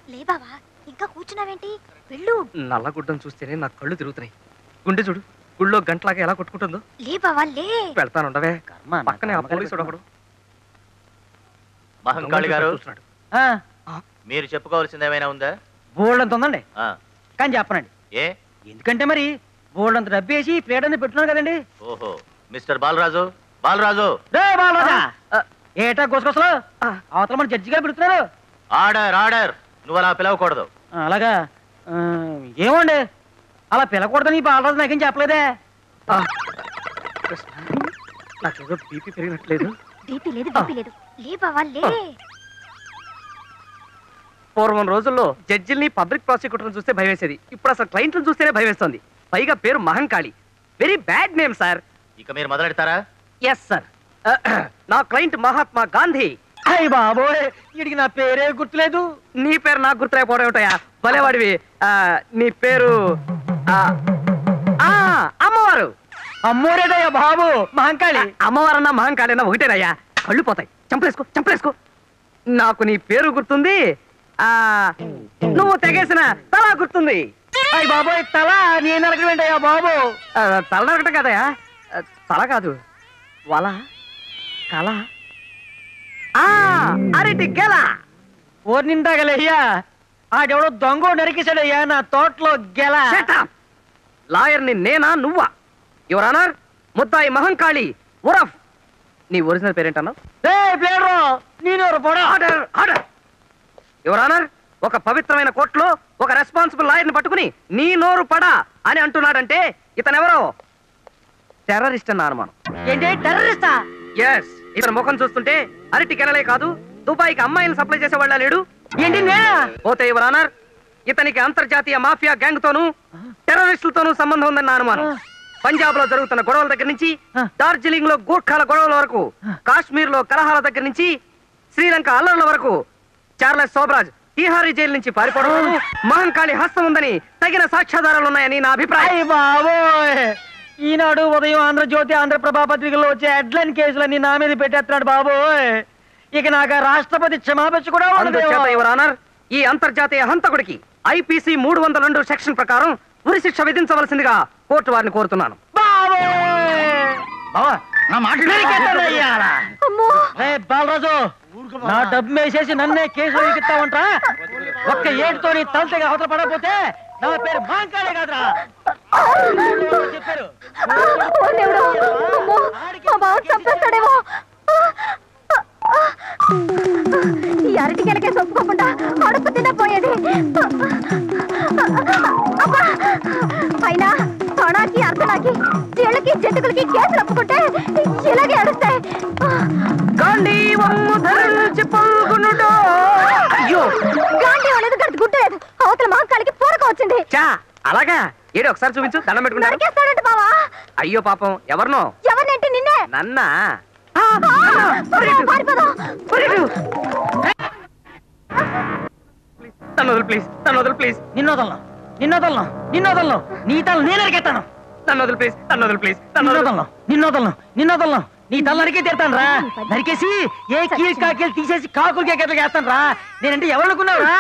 లే బావా ఇంకా కూర్చున్నావేంటి వెళ్ళు నల్లగుడ్డను చూస్తేనే నా కళ్ళు తిరుగుతున్నాయి గుండె చూడు గుళ్ళో గంటలాగా ఎలా కొట్టుకుంటుందో లే బావా లే వెళ్తానుండవే పక్కనే ఆ పోలీసుడు ఒకడు మహంకాళి గారు చూస్తున్నాడు. మీరు చెప్పుకోవాల్సింది ఏమైనా ఉందా బోల్డ్ అంత ఉందండి ఆ, కానీ చెప్పనండి ఏ ఎందుకంటే మరి బోల్డ్ అంత డబ్బు వేసి ప్లేట్ అనేది పెట్టున్నాను కదండి ఓహో మిస్టర్ బాలరాజు బాలరాజు రే బాలరాజా ఏటా గుసగుసలు అవతల మన జడ్జి గారు పెడుతున్నారు ఆర్డర్ ఆర్డర్ నువ్వు అలా పిలవకూడదు ఆ, అలాగా ఆ, ఏమండి అలా పిలకూడదని ఈ బాలరాజు నాకేం చెప్పలేదే ఆ, కృష్ణ, నాకేదో బీపీ పెరిగినట్లేదు బీపీ లేదు బీపీ లేదు లే బావా లే పూర్వం రోజుల్లో జడ్జిల్ని పబ్లిక్ ప్రాసిక్యూటర్ని చూస్తే భయవేసేది ఇప్పుడు అసలు క్లయింట్లను చూస్తేనే భయవేస్తుంది పైగా పేరు Mahankali very bad name sir ఇక మీరు మొదలెడతారా ఎస్ సార్ నా క్లయింట్ మహాత్మా గాంధీ అయ్య బాబోయ్ వీడికి నా పేరే గుర్తులేదు నీ పేరు నాకు గుర్తులేకపోవడం ఏమిటయా భలేవాడివి ఆ, నీ పేరు ఆ, ఆ, అమ్మవారు అమ్మోరేటయ్యా బాబు మహంకాళి అమ్మవారన్నా మహంకాళన్నా ఒకటేనయ్యా కళ్ళు పోతాయి చంపలేసుకో చంపలేసుకో నాకు నీ పేరు గుర్తుంది ఆ నువ్వు తెగేసిన తల గుర్తుంది అయ్య బాబోయ్ తల నేను నరకమేంటయ్యా బాబు ఆ, తల నరకటం కదయా ఆ, తల కాదు వల కల ఆ, అరటి గెల ఓరి నిందాగలయ్యా ఆడెవడో దొంగ నరికేశాడయ్యా నా తోటలో గెల లాయర్ని నేనా నువ్వా యువర్ ఆనర్ ముద్దాయి మహంకాళి ఉరఫ్ నీ ఒరిజినల్ పేరేంటన్నావు ఏయ్, ప్లేడరు, నేను పొడ ఆర్డర్ ఆర్డర్ యువర్ ఆనర్ ఒక పవిత్రమైన కోర్టులో ఒక రెస్పాన్సిబుల్ లాయర్ని పట్టుకుని నీ నోరు పడా అని అంటున్నాడంటే ఇతనెవరో టెర్రరిస్ట్ అన్న అనుమానం ఏంటి టెర్రరిస్టా ఎస్ ఇతని ముఖం చూస్తుంటే అరటి కెనలే కాదు దుబాయ్కి అమ్మాయిలు సప్లై చేసేవాళ్ళ లేడు ఏంటి నేనా? పోతే యువర్ ఆనర్ ఇతనికి అంతర్జాతీయ మాఫియా గ్యాంగ్ తోనూ టెర్రరిస్టులతోనూ సంబంధం ఉందన్న అనుమానం పంజాబ్ లో జరుగుతున్న గొడవల దగ్గర నుంచి డార్జిలింగ్ లో గూర్ఖాల గొడవల వరకు కాశ్మీర్ లో కలహాల దగ్గర నుంచి శ్రీలంక అల్లర్ల వరకు చార్లెస్ సోబ్రాజ్ తీహారీ జైలు నుంచి పారిపోవడం మహంకాళి హస్తం ఉందని తగిన సాక్ష్యాధారాలు ఉన్నాయని నా అభిప్రాయం అయ్య బాబోయ్ ఈనాడు ఉదయం ఆంధ్రజ్యోతి ఆంధ్రప్రభ పత్రికల్లో వచ్చే హెడ్లైన్ కేసులన్నీ నా మీద పెట్టేస్తున్నాడు బాబోయ్ ఇక నాకు ఆ రాష్ట్రపతి క్షమాపచ్చు కూడా ఉండదేమో. అందుచేత యువర్ ఆనర్ ఈ అంతర్జాతీయ హంతకుడికి ఐపీసీ మూడు వందల రెండు సెక్షన్ ప్రకారం ఉరి శిక్ష విధించవలసిందిగా కోర్టు వారిని కోరుతున్నాను బాబోయ్ నా మాట బాలరాజు నా డబ్బు వేసేసి నన్నే కేసులో ఎక్కిస్తావంటా ఒక్క ఏడుతో నీ తలతగా అవతల పడకపోతే నా పేరు మాంకాలే కాదురా చెప్పారు ఓ దేవుడు అమ్మో మా బావ చంపేస్తాడేమో ఈ అరటి కెలకే ఒప్పుకోకుండా అడుపు తినపోయేది అబ్బా! అయినా తొణాకి అర్ధనాకి చీళ్ళకి జంతుకులకి కేసులు ఒప్పుకుంటే ఇలాగే అడుస్తాయి గాంధీ వమ్ము ధరించి పల్గొనుడో. అయ్యో గాంధీ అనేది గడిచి గుట్టలేదు అవతల మహంకాళికి పూరక వచ్చింది చా అలాగా ఏడు ఒకసారి చూపించు దండం పెట్టుకుంటారు నరికేస్తాడంట బావా అయ్యో పాపం ఎవరినో ఎవరినంటే నిన్నే నన్నా ఆ, త్వరగా పారిపోదాం తను వదులు ప్లీజ్ తను వదులు ప్లీజ్ నిన్నోదలను నిన్నోదలను నిన్నోదలను నీ తల నేను నరికెత్తాను తను వదులు ప్లీజ్ తను వదులు ప్లీజ్ తను వదులు నిన్నోదలను నిన్నోదలను నిన్నోదలను నీ తల నరికే తీరుతాను రా నరికేసి ఏ కీల్ కాకీలు తీసేసి కాకులు కేకట్లు చేస్తాను రా నేనంటే ఎవరు అనుకున్నావు రా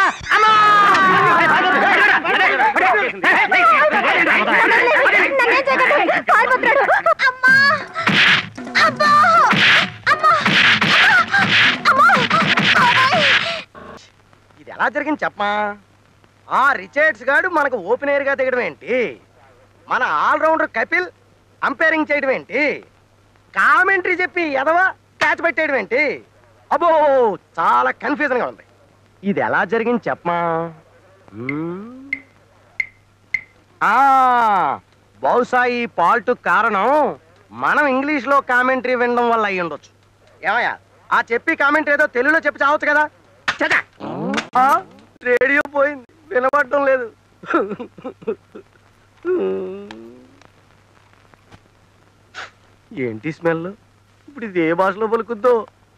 నన్నేం చేయకండి పారిపోతున్నాడు అమ్మా అబ్బా అమ్మా అమ్మా బాబాయ్ ఇది ఎలా జరిగింది చెప్పమా ఆ రిచర్డ్స్ గాడు మనకు ఓపెనర్ గా దిగడం ఏంటి మన ఆల్రౌండర్ కపిల్ అంపైరింగ్ చేయడం ఏంటి కామెంటరీ చెప్పి ఎదవ క్యాచ్ పెట్టేయడం ఏంటి అబ్బో చాలా కన్ఫ్యూజన్ గా ఉంది ఇది ఎలా జరిగింది చెప్పమా మ్మ్. ఆ, బహుశా ఈ పాల్ట్ కారణం మనం ఇంగ్లీష్ లో కామెంటరీ వినడం వల్ల అయ్యి ఉండొచ్చు ఏమయ్యా ఆ చెప్పి కామెంటరీ ఏదో తెలుగులో చెప్పి చావచ్చు కదా చదా ఆ, రేడియో పోయింది వినపడటం లేదు ఏంటి స్మెల్ ఇప్పుడు ఇది ఏ భాషలో పలుకుద్దో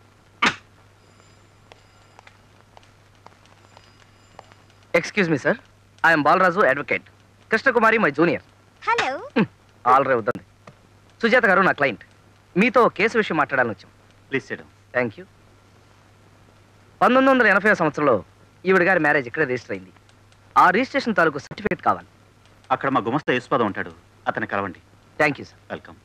excuse me sir I'm Balaraju advocate Krishnakumari my junior hello ఆల్రే వద్దండి సుజాత గారు నా క్లయింట్ మీతో కేసు విషయం మాట్లాడాలని వచ్చాం ప్లీజ్ సిడం థ్యాంక్ యూ పంతొమ్మిది వందల ఎనభై సంవత్సరంలో ఈవిడ గారి మ్యారేజ్ ఇక్కడే రిజిస్టర్ అయింది ఆ రిజిస్ట్రేషన్ తాలూకు సర్టిఫికేట్ కావాలి అక్కడ మా గుమస్తా యేసుపాదం ఉంటాడు అతన్ని కలవండి thank you sir welcome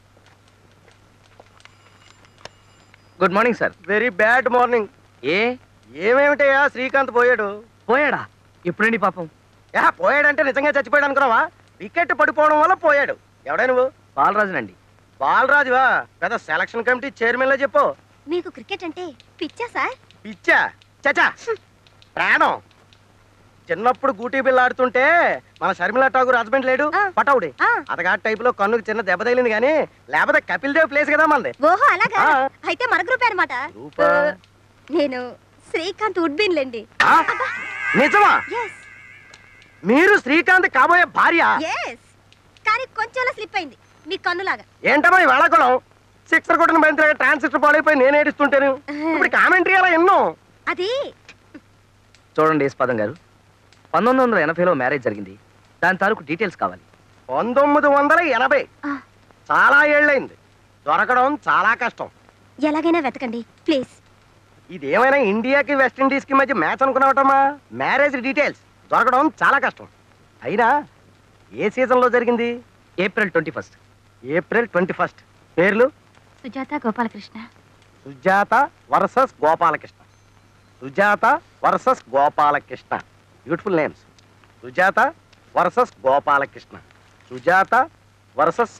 good morning sir very bad morning ఏ ఏమేమిటయ్యా శ్రీకాంత్ పోయాడు పోయాడా ఎప్పుడండి పాపం యా పోయాడంటే నిజంగా చచ్చిపోయాడు అనుకున్నావా వికెట్ పడిపోవడం వల్ల పోయాడు ఎవడా నువ్వు బాలరాజునండి బాలరాజువా పెద్ద సెలక్షన్ కమిటీ చైర్మన్ లో చెప్పు మీకు క్రికెట్ అంటే పిచ్చా సార్ పిచ్చా చచా ప్రాణం చిన్నప్పుడు గూటీ బిల్ల ఆడుతుంటే మన షర్మిలా ఠాగూర్ హస్బెండ్ లేడు ఆ. పటౌడి ఆ. అతగా టైప్ లో కన్నుకు చిన్న దెబ్బ తగిలింది కానీ లేకపోతే కపిల్ దేవ్ ప్లేస్ కదా మనది ఓహో అలాగా ఆ. అయితే మన గ్రూప్ అనమాట గ్రూపా? నేను శ్రీకాంత్ ఉడ్బిన్ లేండి ఆ? నిజమా ఎస్ మీరు శ్రీకాంత్ కాబోయే భార్య ఎస్ కానీ కొంచెంలో స్లిప్ అయింది మీ కన్నులాగా ఏంటమ్మా ఈ వేళాకుళం సిక్సర్ కొట్టిన బంతి ట్రాన్సిస్టర్ పాడైపోయి నేను ఏడుస్తుంటాను ఇప్పుడు కామెంటరీ అలా ఎన్నో అది చూడండి యశ్పాదం గారు పంతొమ్మిది వందల ఎనభైలో మ్యారేజ్ జరిగింది దాని తాలూకు డీటెయిల్స్ కావాలి పంతొమ్మిది వందల ఎనభై ఆ, చాలా ఏళ్ళైంది దొరకడం చాలా కష్టం ఎలాగైనా వెతకండి ప్లీజ్ ఇది ఏమైనా ఇండియాకి వెస్టిండీస్ కి మధ్య మ్యాచ్ అనుకున్నావటమ్మా మ్యారేజ్ డీటెయిల్స్ దొరకడం చాలా కష్టం అయినా ఏ సీజన్ లో జరిగింది April twenty first April twenty first పేర్లు Sujatha Gopalakrishna Sujatha versus Gopalakrishna Sujatha versus Gopalakrishna beautiful names Sujatha versus Gopalakrishna Sujatha versus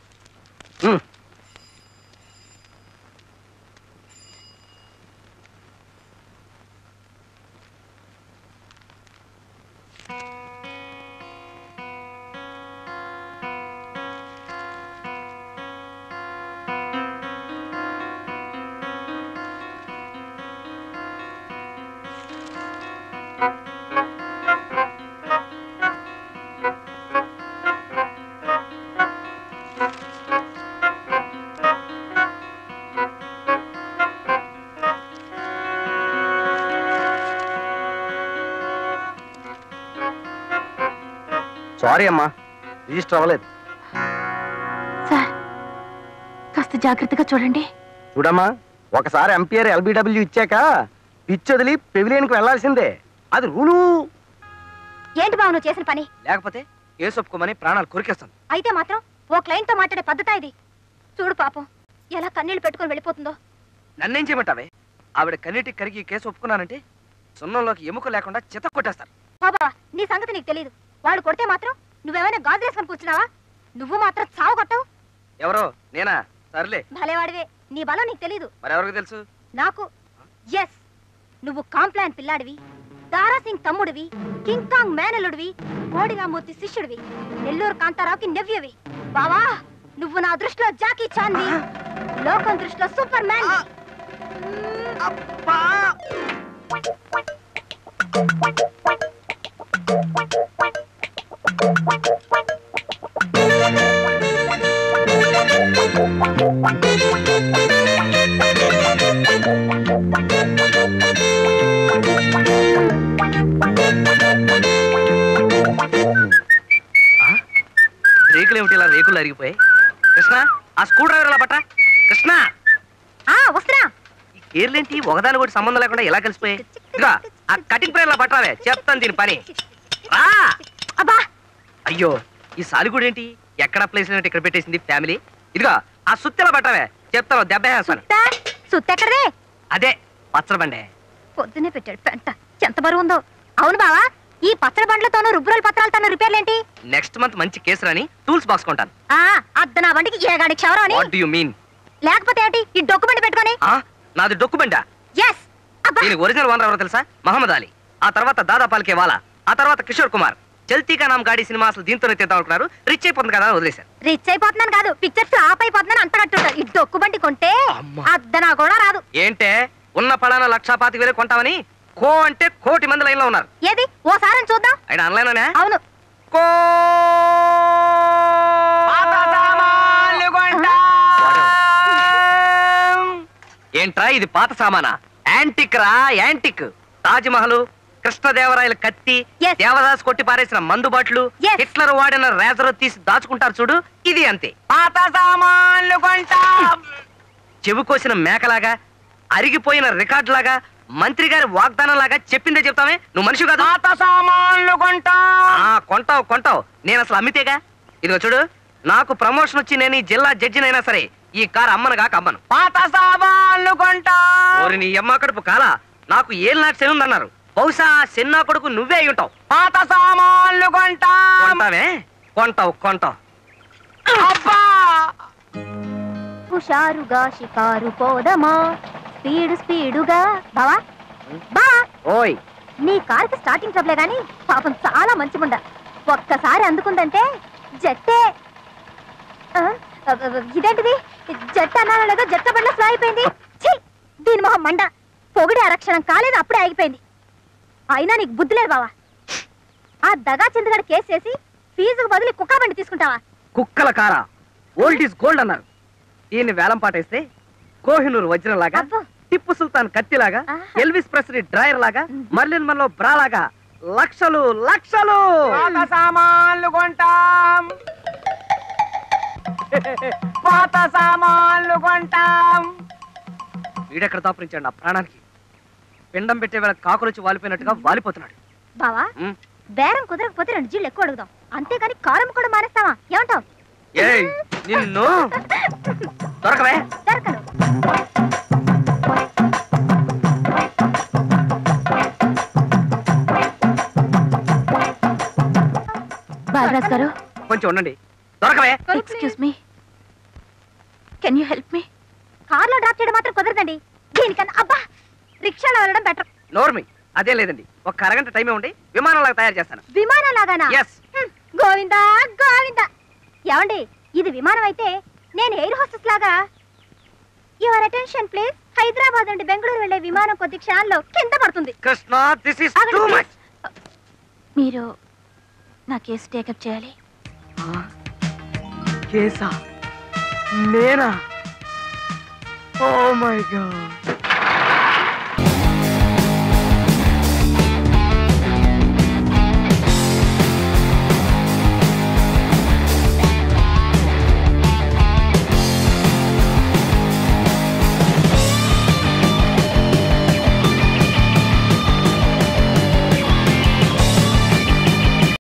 sorry అమ్మా రిజిస్టర్ అవ్వలేదు సార్ కాస్త జాగ్రత్తగా చూడండి చూడమ్మా ఒకసారి ఎంపీఆర్ ఎల్బిడబ్ల్యూ ఇచ్చాక పిచ్ వదిలి పెవిలియన్కి వెళ్లాల్సిందే అది రూలు ఏంటి బావ నువ్వు చేసిన పని లేకపోతే కేసు ఒప్పుకోమని ప్రాణాలు కొరికేస్తాను అయితే మాత్రం ఓ క్లయింట్ తో మాట్లాడే పద్ధత ఇది చూడు పాపం ఎలా కన్నీళ్లు పెట్టుకొని వెళ్ళిపోతుందో నన్నేం చేయమంటావే ఆవిడ కన్నీటికి కరిగి ఈ కేసు ఒప్పుకున్నానంటే సున్నంలోకి ఎముక లేకుండా చిత్త కొట్టేస్తారు బాబా నీ సంగతి నీకు తెలియదు వాడు కొడితే మాత్రం నువ్వేమైనా గాజు వేసుకొని కూర్చున్నావా నువ్వు మాత్రం చావు కొట్టవు ఎవరో నేనా సర్లే భలేవాడివే నీ బలం నీకు తెలీదు మరెవరికి తెలుసు నాకు ఎస్ నువ్వు కాంప్లాన్ పిల్లాడివి దారా సింగ్ తమ్ముడివి కింగ్ కాంగ్ మేనలుడివి కోడిరామూర్తి శిష్యుడివి నెల్లూరు కాంతారావుకి నెవ్యవి బావా నువ్వు నా దృష్టిలో జాకీ చాంది లోకం దృష్టిలో సూపర్ మ్యాన్ రేకులు ఏమిటి ఇలా రేకులు అరిగిపోయాయి కృష్ణ ఆ స్క్రూ డ్రైవర్ ఎలా పట్ట కృష్ణ ఆ వస్తున్నా ఈ కేర్లేంటి ఒకదాని కూడా సంబంధం లేకుండా ఎలా కలిసిపోయాయి ఇదిగో ఆ కటింగ్ ప్రేర్లా పట్టావే చెప్తాను దీని పని రా అబ్బా అయ్యో ఈ సాలిగూడు ఏంటి ఎక్కడ ప్లేస్ లేనట్టు ఇక్కడ పెట్టేసింది ఫ్యామిలీ ఇదిగో ఆ సుత్తెలా పట్టావే చెప్తాను దెబ్బ వేస్తాను సుత్త సుత్తెక్కడదే అదే పచ్చడి బండే పొద్దునే పెట్టాడు పెంట ఎంత బరువు ఉందో అవును బావా ఈ పచ్చడి బండ్లతోనూ రుబ్బురోల పత్రాలతోనూ రిపేర్లేంటి నెక్స్ట్ మంత్ మంచి కేసు రాని టూల్స్ బాక్స్ కొంటాను ఆ అద్ద నా బండికి ఏగాడి క్షవరం అని వాట్ యు మీన్ లేకపోతే ఏంటి ఈ డొక్కు బండి పెట్టుకొని నాది డొక్కు బండా ఎస్ అబ్బా దీనికి ఒరిజినల్ ఓనర్ ఎవరో తెలుసా మహమ్మద్ అలీ ఆ తర్వాత దాదా పాల్కే వాలా ఆ తర్వాత కిషోర్ కుమార్ చల్తీకా నామ్ గాడి సినిమా అసలు దీంతోనే తీద్దాం అనుకున్నారు రిచ్ అయిపోతుంది కదా అని వదిలేశారు రిచ్ అయిపోతున్నాను కాదు పిక్చర్స్ ఆప్ అయిపోతున్నాను అంత కట్టుంటారు ఈ డొక్కు బండి కొంటే అమ్మా. అద్దనా కూడా రాదు ఏంటే ఉన్న పడాన లక్షా పాతిక వేలు కొంటామని కో అంటే కోటి మంది లైన్ లో ఉన్నారు ఏది ఓసారి చూద్దాం ఆయన ఆన్లైన్ అవును కో ఏంట్రా ఇది పాత సామానా యాంటిక్ రా యాంటిక్ తాజ్ మహల్ కృష్ణదేవరాయల కత్తి Yes. దేవదాస్ కొట్టి పారేసిన మందు బాట్లు Yes. హిట్లర్ వాడిన రేజర్ తీసి దాచుకుంటారు చూడు ఇది అంతే పాత సామాన్లు కొంటా చెవి కోసిన మేకలాగా అరిగిపోయిన రికార్డ్ లాగా మంత్రి గారి వాగ్దానం లాగా చెప్పిందే చెప్తామే నువ్వు మనిషి కాదు పాత సామాన్లు కొంటా ఆ, కొంటావు కొంటావు నేను అసలు అమ్మితేగా ఇదిగో చూడు నాకు ప్రమోషన్ వచ్చి నేను ఈ జిల్లా జడ్జినైనా సరే ఈ కారు అమ్మను కాక అమ్మను పాత సామాన్లు కొంటా ఓరి నీ అమ్మ కడుపు కాలా నాకు ఏం నాకు శని ఉందన్నారు బహుశా ఆ శని నా కొడుకు నువ్వే అయి ఉంటావు పాత సామాన్లు కొంటా కొంటావే కొంటావు కొంటావు అబ్బా హుషారుగా షికారు పోదమా స్పీడు స్పీడుగా బావా బా ఓయ్ నీ కార్కి స్టార్టింగ్ ట్రబులే గాని పాపం చాలా మంచి ముండ ఒక్కసారి అందుకుందంటే జట్టే ఆ, అ, అ, ఇదేంటిది జట్టు అన్నానో లేదో జట్ట బండ్ల ఫ్లో అయిపోయింది ఛీ! దీని మొహం మండ పొగిడి అరక్షణం కాలేదు అప్పుడే ఆగిపోయింది అయినా నీకు బుద్ధి లేదు బావా ఆ దగా చంద్రగడ కేసు చేసి ఫీజుకు బదులు కుక్క బండి తీసుకుంటావా కుక్కల కారా ఓల్డ్ ఈజ్ గోల్డ్ అన్నారు ఈయన్ని వేలం పాటేస్తే కోహినూరు వజ్రం లాగా అబ్బో. టిప్పు సుల్తాన్ కత్తిలాగా ఆహా. ఎల్విస్ ప్రెస్లీ డ్రైయర్ లాగా మర్లిన్ మనలో బ్రా లాగా లక్షలు లక్షలు పాత సామాన్లు కొంటాం పాత సామాన్లు కొంటాం వీడెక్కడ దాపురించాడు నా ప్రాణానికి పిండం పెట్టే వేళ కాకులొచ్చి వాలిపోయినట్టుగా వాలిపోతున్నాడు బావా ఉమ్. బేరం కుదరకపోతే రెండు జీళ్ళు ఎక్కువ అడుగుదాం అంతేగాని కారం కూడా మానేస్తావా ఏమంటావ్ ఏయ్ నిన్ను దొరకవే దొరకను బాలరాజ్ గారు కొంచెం ఉండండి దొరకవే excuse me can you help me కార్లో డ్రాప్ చేయడం మాత్రం కుదరదండి దీనికన్నా అబ్బా రిక్షాలో వెళ్ళడం బెటర్ నోర్మి అదే లేదండి ఒక అరగంట టైమే ఉండి విమానంలాగా తయారు చేస్తాను విమానం లాగానా Yes. హ్మ్, గోవిందా గోవిందా ఏమండి ఇది విమానం అయితే నేను ఎయిర్ హోస్టెస్ లాగా యువర్ అటెన్షన్ ప్లీజ్ హైదరాబాద్ నుండి బెంగళూరు వెళ్లే విమానం కొద్ది క్షణాల్లో కింద పడుతుంది కృష్ణ దిస్ ఇస్ ఆగండి, టూ please. మచ్ మీరు నా కేసు టేకప్ చేయాలి కేసా నేనా ఓ మై గాడ్